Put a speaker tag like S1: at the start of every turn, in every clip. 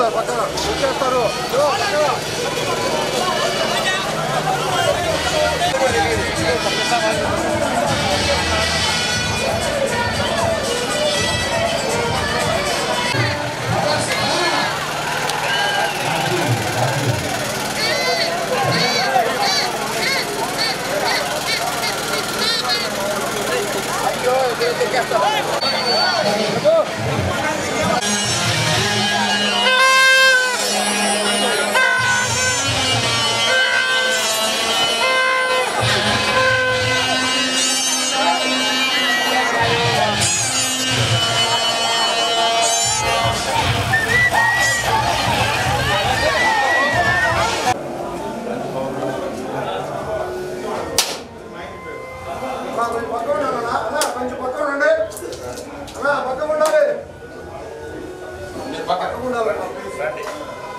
S1: పక్కన వచ్చేస్తారు కొంచెం పక్కన ఉండాలి అన్న. అన్న, కొంచెం పక్కన ఉండండి అన్న పక్కన ఉండాలి పక్కన ఉండాలి అన్న, ప్లీజ్.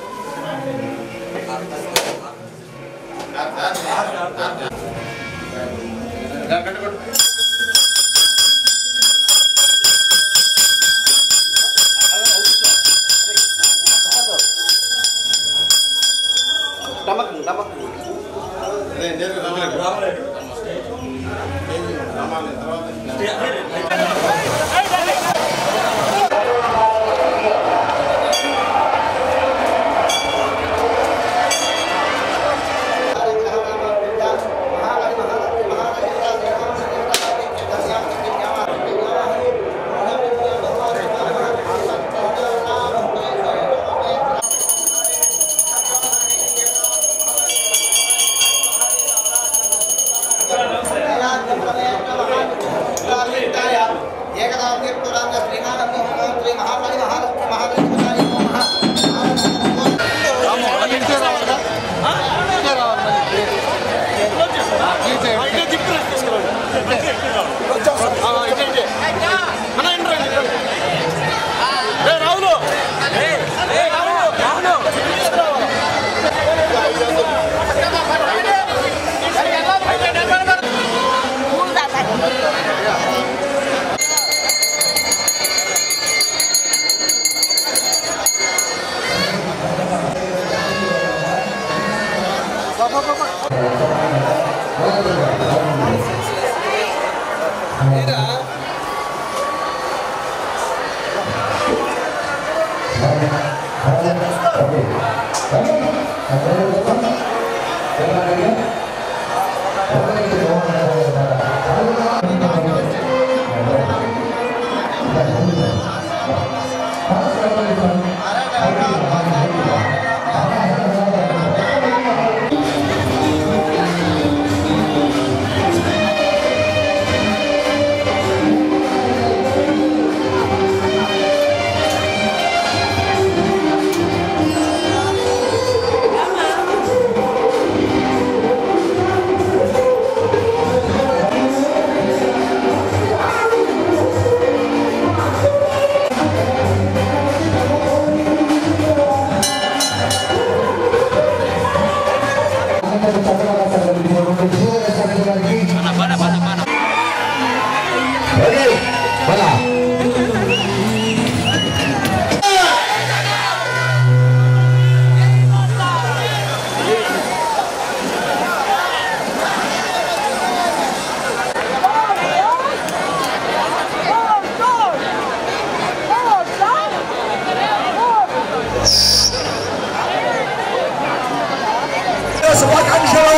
S1: శుభాకాంక్షలు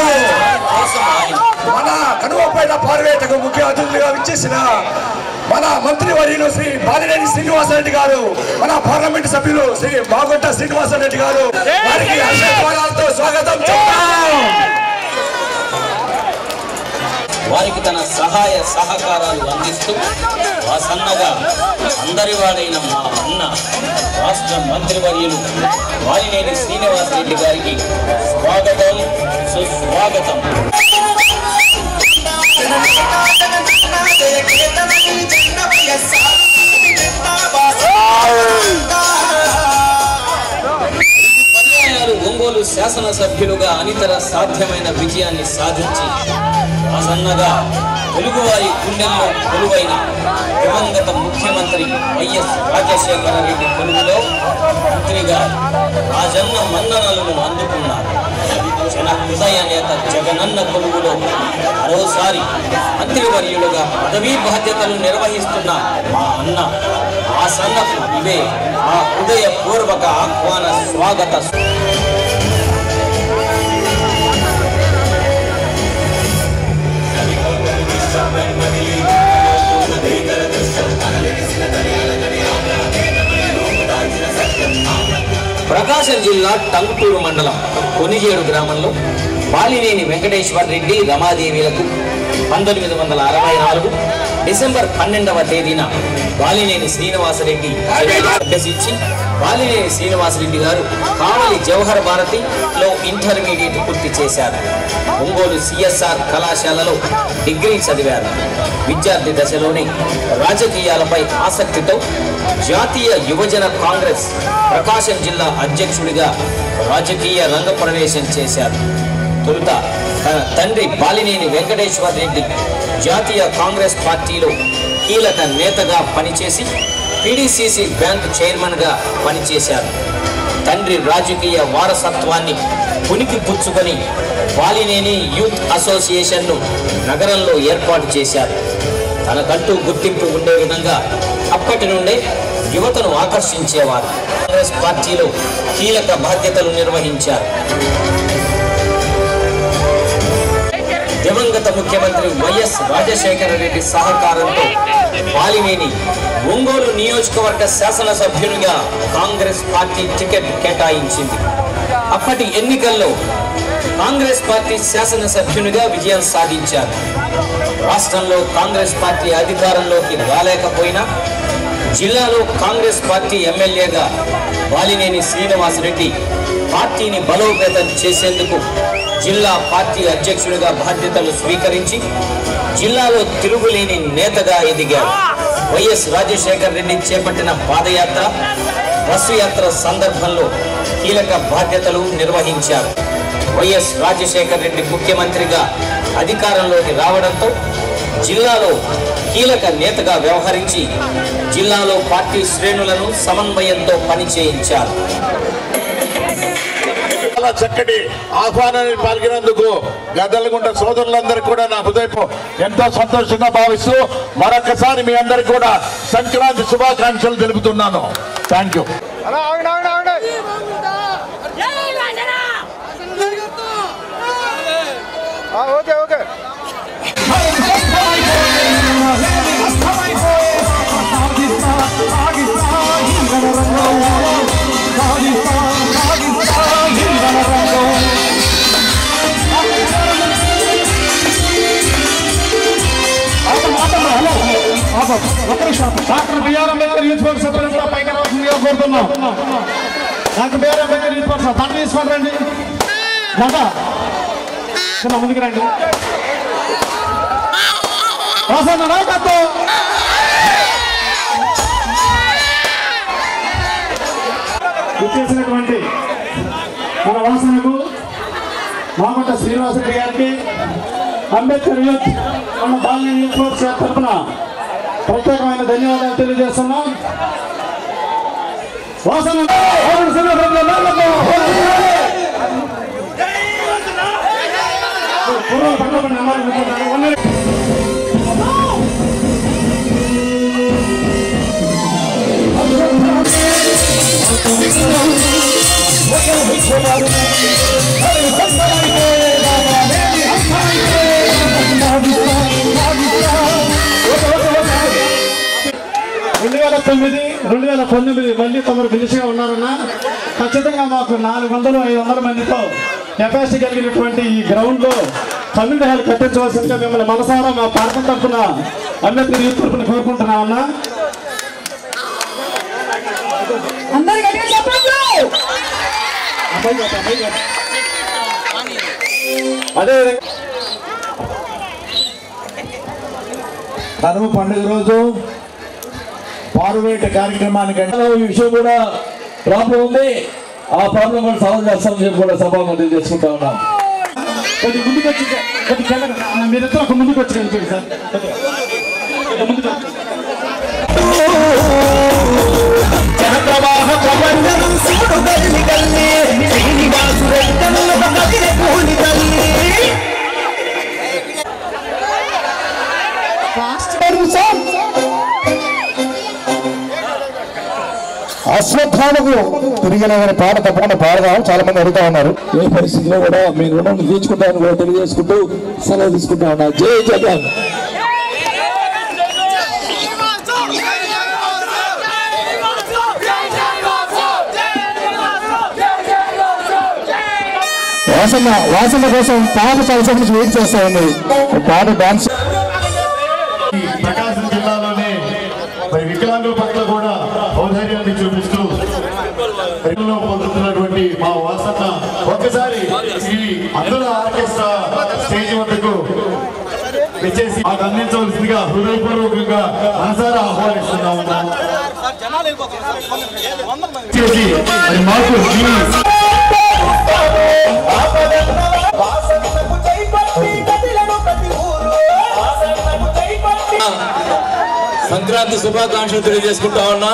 S1: మన కనువపైన పార్వేటకు ముఖ్య అతిథులుగా విచ్చేసిన మన మంత్రి వర్యులు శ్రీ బాలినేని శ్రీనివాసరెడ్డి గారు మన పార్లమెంట్ సభ్యులు శ్రీ మాగొట్ట శ్రీనివాసరెడ్డి గారు వారికి ఆశీర్వాదాలతో స్వాగతం చెప్తాం
S2: వారికి తన సహాయ సహకారాలు అందిస్తూ వాసన్నగా అందరి వాడైన మా అన్న రాష్ట్ర మంత్రివర్యులు వాలినేని శ్రీనివాసరెడ్డి గారికి స్వాగతం సుస్వాగతం పర్యాయాలు ఒంగోలు శాసనసభ్యులుగా అనితర సాధ్యమైన విజయాన్ని సాధించి ప్రసన్నగా తెలుగువారి గుండెల్లో కొలువైన దివంగత ముఖ్యమంత్రి వైఎస్ రాజశేఖర రెడ్డి కొలువులో మంత్రి రెడ్డి గారు రాజన్న మన్ననలను అందుకున్నారు జన హృదయ నేత జగనన్న కొలువులో మరోసారి మంత్రివర్యులుగా పదవీ బాధ్యతలు నిర్వహిస్తున్న మా అన్న ఆ సన్నకు ఇవే ఆ హృదయపూర్వక ఆహ్వాన స్వాగత ప్రకాశం జిల్లా టంగుటూరు మండలం కొనిజేడు గ్రామంలో బాలినేని వెంకటేశ్వర రెడ్డి రమాదేవిలకు పంతొమ్మిది వందల అరవై నాలుగు డిసెంబర్ పన్నెండవ తేదీన బాలినేని శ్రీనివాసరెడ్డి అభ్యసించి బాలినేని శ్రీనివాసరెడ్డి గారు కావలి జవహర్ భారతిలో ఇంటర్మీడియట్ పూర్తి చేశారు ఒంగోలు సిఎస్ఆర్ కళాశాలలో డిగ్రీ చదివారు విద్యార్థి దశలోనే రాజకీయాలపై ఆసక్తితో జాతీయ యువజన కాంగ్రెస్ ప్రకాశం జిల్లా అధ్యక్షుడిగా రాజకీయ రంగ ప్రవేశం చేశారు తొలుత తన తండ్రి బాలినేని వెంకటేశ్వర రెడ్డి జాతీయ కాంగ్రెస్ పార్టీలో కీలక నేతగా పనిచేసి పిడిసిసి బ్యాంక్ చైర్మన్గా పనిచేశారు తండ్రి రాజకీయ వారసత్వాన్ని పునికి పుచ్చుకొని బాలినేని యూత్ అసోసియేషన్ను నగరంలో ఏర్పాటు చేశారు తనకంటూ గుర్తింపు ఉండే విధంగా అప్పటి నుండే యువతను ఆకర్షించేవారు కాంగ్రెస్ పార్టీలో కీలక బాధ్యతలు నిర్వహించారు దివంగత ముఖ్యమంత్రి వైఎస్ రాజశేఖర రెడ్డి సహకారంతో బాలినేని ఒంగోలు నియోజకవర్గ శాసనసభ్యునిగా కాంగ్రెస్ పార్టీ టికెట్ కేటాయించింది అప్పటి ఎన్నికల్లో కాంగ్రెస్ పార్టీ శాసనసభ్యునిగా విజయం సాధించారు రాష్ట్రంలో కాంగ్రెస్ పార్టీ అధికారంలోకి రాలేకపోయినా జిల్లాలో కాంగ్రెస్ పార్టీ ఎమ్మెల్యేగా బాలినేని శ్రీనివాసరెడ్డి పార్టీని బలోపేతం చేసేందుకు జిల్లా పార్టీ అధ్యక్షుడిగా బాధ్యతలు స్వీకరించి జిల్లాలో తిరుగులేని నేతగా ఎదిగారు వైఎస్ రాజశేఖర్ రెడ్డి చేపట్టిన పాదయాత్ర బస్సు యాత్ర సందర్భంలో కీలక బాధ్యతలు నిర్వహించారు వైఎస్ రాజశేఖర్ రెడ్డి ముఖ్యమంత్రిగా అధికారంలోకి రావడంతో జిల్లాలో కీలక నేతగా వ్యవహరించి జిల్లాలో పార్టీ శ్రేణులను సమన్వయంతో పనిచేయించారు
S3: చాలా చక్కటి ఆహ్వానాన్ని పలికినందుకు గద్దలగుంట సోదరులందరికీ కూడా నా హృదయపు ఎంతో సంతోషంగా భావిస్తూ మరొకసారి మీ అందరికి కూడా సంక్రాంతి శుభాకాంక్షలు తెలుపుతున్నాను thank you
S4: okay okay
S5: doctor B R Ambedkar youth force సభ్యులంతా పైకి రావాల్సిందిగా కోరుతున్నాం doctor B R Ambedkar youth force దండ తీసుకొని రండి దండ చిన్న ముందుకు రండి వాసన నాయకత్వం ఇచ్చేసినటువంటి మన వాసనకు మామట శ్రీనివాసరెడ్డి గారికి అంబేద్కర్ యూత్ మన బాలిన యూత్ ఫోర్స్ తరఫున ప్రత్యేకమైన ధన్యవాదాలు తెలియజేస్తున్నాం వాసన వాసన శ్రీనివాసరెడ్డి నాయకత్వం. పూర్వం పక్కన నెంబర్ పెట్టుకుంటారు. One minute. రెండు వేల తొమ్మిది రెండు వేల పంతొమ్మిది మళ్ళీ తమరు బిజినెస్గా ఉన్నారన్నా ఖచ్చితంగా మాకు నాలుగు వందలు ఐదు వందల మందితో కెపాసిటీ కలిగినటువంటి ఈ గ్రౌండ్లో కమ్యూనిటీ హాల్ కట్టించవలసిందిగా మిమ్మల్ని మనసారా మా పార్టీ తరఫున అంబేద్కర్ యూత్ తరఫున కోరుకుంటున్నామన్నా
S6: అందరు గట్టిగా చెప్పండి
S5: అబ్బాయి గారు, అబ్బాయి గారు. అదేవిధంగా కనుమ పండుగ రోజు పారువేట కార్యక్రమానికి
S7: ఈ విషయం కూడా ప్రాబ్లం ఉంది ఆ ప్రాబ్లం కూడా సాల్వ్ చేస్తామని చెప్పి కూడా సభామంత్రి చేసుకుంటా ఉన్నాం
S5: కొద్ది ముందుకు వచ్చి కొద్ది కెమెరా మీరిద్దరు ఒక ముందుకు వచ్చి కనిపించండి సార్ కొద్దిగా. కొద్దిగా ముందుకు వచ్చి.
S3: జనప్రవాహ ప్రపంచం
S4: అశ్వత్థామకు తిరిగిన పాట తప్పకుండా పాడదాం చాలా మంది అడుగుతా ఉన్నారు
S7: ఏ పరిస్థితిలో కూడా మీ రుణం తీర్చుకుంటామని కూడా తెలియజేసుకుంటూ సెలవు తీసుకుంటా ఉన్నా జై జగన్
S4: వాసన వాసన కోసం పాట చాలా సేపు నుంచి వెయిట్ చేస్తా ఉంది పాట డాన్స్
S5: ఈ ప్రకాశం జిల్లాలోనే మరి వికలాంగుల పట్ల కూడా ఔదార్యాన్ని చూపిస్తూ ప్రజల్లో పొందుతున్నటువంటి మా వాసన ఒక్కసారి ఈ అందుల ఆర్కెస్ట్రా స్టేజ్ వద్దకు వచ్చేసి మాకు అందించవలసిందిగా హృదయపూర్వకంగా మనసారా ఆహ్వానిస్తున్నాము చేసి మరి మాకు ఈ
S7: సంక్రాంతి శుభాకాంక్షలు తెలియజేసుకుంటా ఉన్నా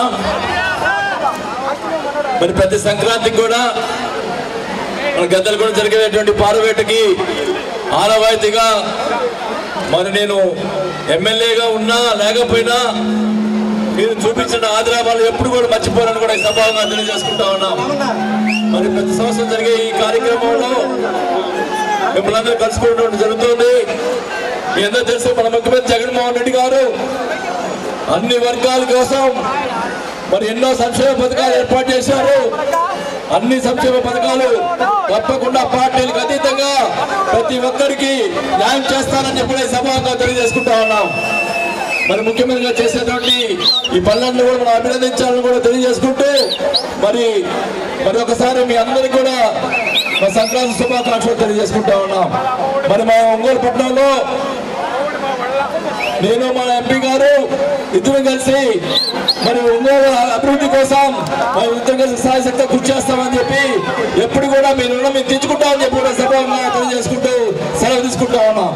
S7: మరి ప్రతి సంక్రాంతికి కూడా మన గద్దలు కూడా జరిగేటువంటి పారవేటకి ఆనవాయితీగా మరి నేను ఎమ్మెల్యేగా ఉన్నా లేకపోయినా మీరు చూపించిన ఆదరాబాలు ఎప్పుడు కూడా మర్చిపోరని కూడా ఈ సభాగా తెలియజేసుకుంటా ఉన్నాం మరి ప్రతి సంవత్సరం జరిగే ఈ కార్యక్రమంలో మిమ్మల్ని అందరూ కలుసుకోవడం జరుగుతుంది మీ అందరూ తెలుసు మన ముఖ్యమంత్రి జగన్మోహన్ రెడ్డి గారు అన్ని వర్గాల కోసం మరి ఎన్నో సంక్షేమ పథకాలు ఏర్పాటు చేశారు అన్ని సంక్షేమ పథకాలు తప్పకుండా పార్టీలకు అతీతంగా ప్రతి ఒక్కరికి న్యాయం చేస్తానని చెప్పి ఈ సభగా తెలియజేసుకుంటా ఉన్నాం మరి ముఖ్యమంత్రిగా చేసేటువంటి ఈ పనులను కూడా మనం అభినందించాలని కూడా తెలియజేసుకుంటూ మరి మరి ఒకసారి మీ అందరికీ కూడా మా సంక్రాంతి శుభాకాంక్షలు తెలియజేసుకుంటా ఉన్నాం మరి మా ఒంగోలు పట్టణంలో నేను మన ఎంపీ గారు ఇద్దరు కలిసి మరి ఒంగోలు అభివృద్ధి కోసం మరి ఇద్దరు కలిసి సాయశక్తి కృషి చేస్తామని చెప్పి ఎప్పుడు కూడా మీ రుణం మేము తెచ్చుకుంటామని చెప్పి కూడా సభగా తెలియజేసుకుంటూ సెలవు తీసుకుంటా ఉన్నాం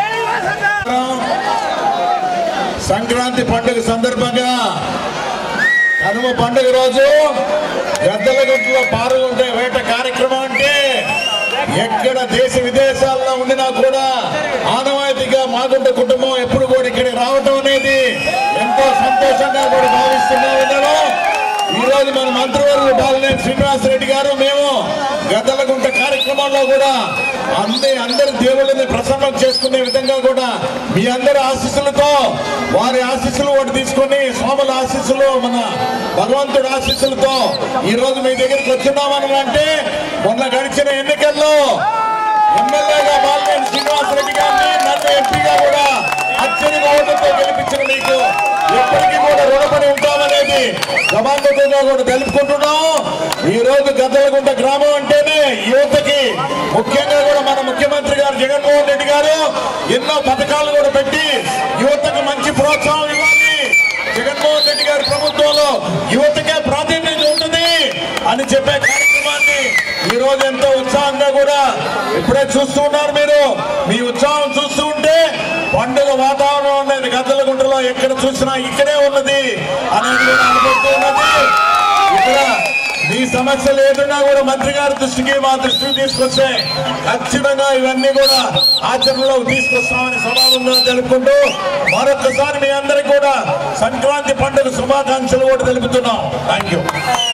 S3: సంక్రాంతి పండుగ సందర్భంగా కనుమ పండుగ రోజు గద్దల గుంట్లో పాల్గొంటే వేట కార్యక్రమం అంటే ఎక్కడ దేశ విదేశాల్లో ఉండినా కూడా ఆనవాయితీగా మాగుంట కుటుంబం ఎప్పుడు కూడా ఇక్కడికి రావటం అనేది ఎంతో సంతోషంగా కూడా భావిస్తున్నా ఉన్నాను ఈ రోజు మన మంత్రివర్యులు బాలినేని శ్రీనివాసరెడ్డి గారు మేము గద్దలగుంట కార్యక్రమంలో కూడా అన్ని అందరి దేవుళ్ళని ప్రసన్నం చేసుకునే విధంగా కూడా మీ అందరి ఆశీస్సులతో వారి ఆశీస్సులు ఒకటి తీసుకొని స్వాముల ఆశీస్సులు మన భగవంతుడి ఆశీస్సులతో ఈ రోజు మీ దగ్గరికి వచ్చినామని అంటే మొన్న గడిచిన ఎన్నికల్లో ఎమ్మెల్యేగా బాలినేని శ్రీనివాసరెడ్డి గారిని నన్ను ఎంపీగా కూడా అత్యధిక ఓట్లతో గెలిపించిన మీకు ఎప్పటికీ కూడా రుణపడి ఉంటామనేది సమాంగతంగా కూడా తెలుపుకుంటున్నాం ఈ రోజు గద్దలగుంట గ్రామం అంటేనే యువతకి ముఖ్యంగా కూడా మన ముఖ్యమంత్రి గారు జగన్మోహన్ రెడ్డి గారు ఎన్నో పథకాలు కూడా పెట్టి యువతకు మంచి ప్రోత్సాహం ఇవ్వాలి జగన్మోహన్ రెడ్డి గారి ప్రభుత్వంలో యువతకే ప్రాధాన్యత ఉంటుంది అని చెప్పే కార్యక్రమాన్ని ఈ రోజు ఎంతో ఉత్సాహంగా కూడా ఇప్పుడే చూస్తూ ఉన్నారు మీరు మీ ఉత్సాహం చూస్తూ ఉంటే పండుగ వాతావరణం ఉన్నది గద్దలగుంటలో ఎక్కడ చూసినా ఇక్కడే ఉన్నది అనేది కూడా అనుకుంటూ ఉన్నది ఇక్కడ మీ సమస్యలు ఏదైనా కూడా మంత్రి గారి దృష్టికి మా దృష్టికి తీసుకొస్తే ఖచ్చితంగా ఇవన్నీ కూడా ఆచరణలోకి తీసుకొస్తామని సభావంగా తెలుపుకుంటూ మరొకసారి మీ అందరికీ కూడా సంక్రాంతి పండుగ శుభాకాంక్షలు కూడా తెలుపుతున్నాం థ్యాంక్ యూ